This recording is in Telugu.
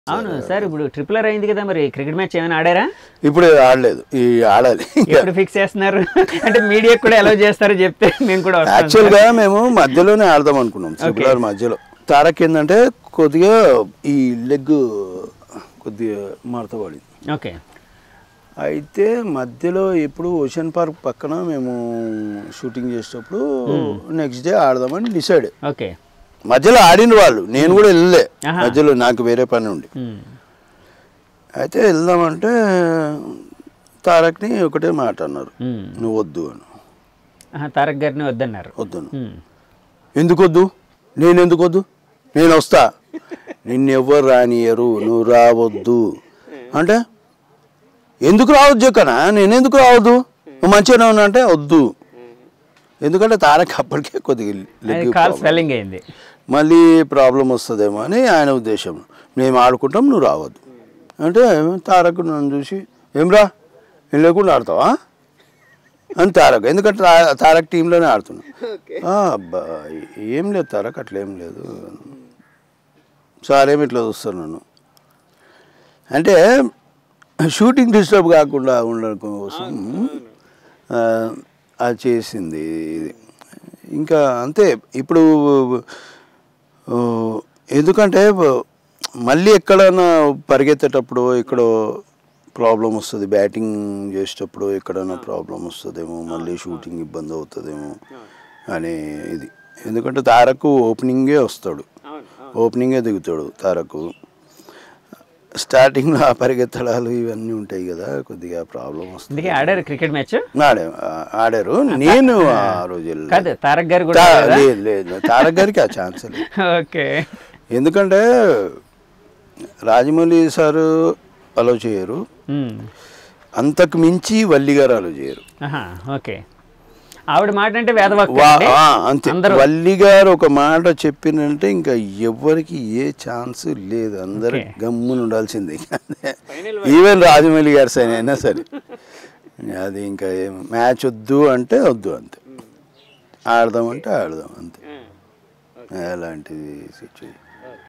అవును సార్ ఇప్పుడు ట్రిపులర్ అయింది కదా మరి క్రికెట్ మ్యాచ్ ఏమైనా ఆడారా ఇప్పుడు ఆడలేదు ఈ ఆడాలి ఎప్పుడు ఫిక్స్ చేస్తున్నారు అంటే మీడియా కూడా ఎలా చేస్తారో చెప్తే మేము కూడా వస్తాం యాక్చువల్గా మేము మధ్యలోనే ఆడదాం అనుకున్నాం ట్రిపుల్ ఆర్ మధ్యలో తారక్ ఏంటంటే కొద్దిగా ఈ లెగ్ కొద్దిగా మడత పడింది ఓకే అయితే మధ్యలో ఎప్పుడు ఓషన్ పార్క్ పక్కన మేము షూటింగ్ చేసేటప్పుడు నెక్స్ట్ డే ఆడదామని డిసైడ్ ఓకే మధ్యలో ఆడిన వాళ్ళు నేను కూడా వెళ్ళలే ఆహా. మధ్యలో నాకు వేరే పని ఉండి ఉమ్. అయితే వెళ్దామంటే తారక్ని ఒకటే మాట అన్నారు ఉమ్. నువ్వు వద్దు అని ఆహా, తారక్ గారిని వద్దన్నారు వద్దు ఉమ్. ఎందుకు వద్దు నేను ఎందుకు వద్దు నేను వస్తా నిన్ను ఎవ్వరు రానియరు నువ్వు రావద్దు అంటే ఎందుకు రావద్దు కన్నా నేను ఎందుకు రావద్దు నువ్వు మంచిగానే ఉన్నా అంటే వద్దు ఎందుకంటే తారక్ అప్పటికే కొద్దిగా అది leg కాల్ problem. స్వెల్లింగ్ అయింది మళ్ళీ ప్రాబ్లం వస్తుందేమో అని ఆయన ఉద్దేశం మేము ఆడుకుంటాం నువ్వు రావద్దు అంటే తారక్ నన్ను చూసి ఏమ్రా నేను లేకుండా ఆడతావా అని తారక్ ఎందుకంటే తా- తారక్ టీంలోనే ఆడుతున్నా "ఆ, అబ్బా ఏం లేదు తారక్ అట్లా ఏం లేదు సార్ ఏమి ఇట్లా చూస్తాను నన్ను అంటే షూటింగ్ డిస్టర్బ్ కాకుండా ఉండడం కోసం ఆ, అది చేసింది ఇది ఇంకా అంతే ఇప్పుడు ఆ, ఎందుకంటే మళ్ళీ ఎక్కడైనా పరిగెత్తేటప్పుడు ఇక్కడ ప్రాబ్లం వస్తుంది బ్యాటింగ్ చేసేటప్పుడు ఎక్కడైనా ప్రాబ్లం వస్తుందేమో మళ్ళీ షూటింగ్ ఇబ్బంది అవుతుందేమో అనే ఇది ఎందుకంటే తారకు ఓపెనింగే వస్తాడు ఓపెనింగే దిగుతాడు తారకు స్టార్టింగ్లో ఆ పరిగెత్తడాలు ఇవన్నీ ఉంటాయి కదా కొద్దిగా ప్రాబ్లం వస్తుంది అందుకే ఆడారు క్రికెట్ మ్యాచ్ ఆడే ఆడారు నేను ఆ రోజు వెళ్ళలేదు. కాదు తారక్ గారు కూడా తా- ఆడారా? లేదు లేదు తారక్ గారికి ఆ ఛాన్స్ లేదు ఓకే ఎందుకంటే రాజమౌళి సారు అలో చేయరు ఉమ్. అంతకు మించి వల్లి గారు అలో చేయరు ఆహా, ఓకే ఆవిడ మాట అంటే వేదవాక్యం వా- అండి. ఆ, అంతే అందరూ వల్లి గారు ఒక మాట చెప్పినంటే ఇంకా ఎవ్వరికి ఏ ఛాన్స్ లేదు అందరు ఓకే. గమ్మున ఉండాల్సిందే ఈవెన్ రాజమౌళి గారు సరే అయినా సరే అది ఇంకా మ్యాచ్ వద్దు అంటే వద్దు అంతే ఆడదామంటే ఆడదాం అంతే ఎలాంటి సిచ్యువేషన్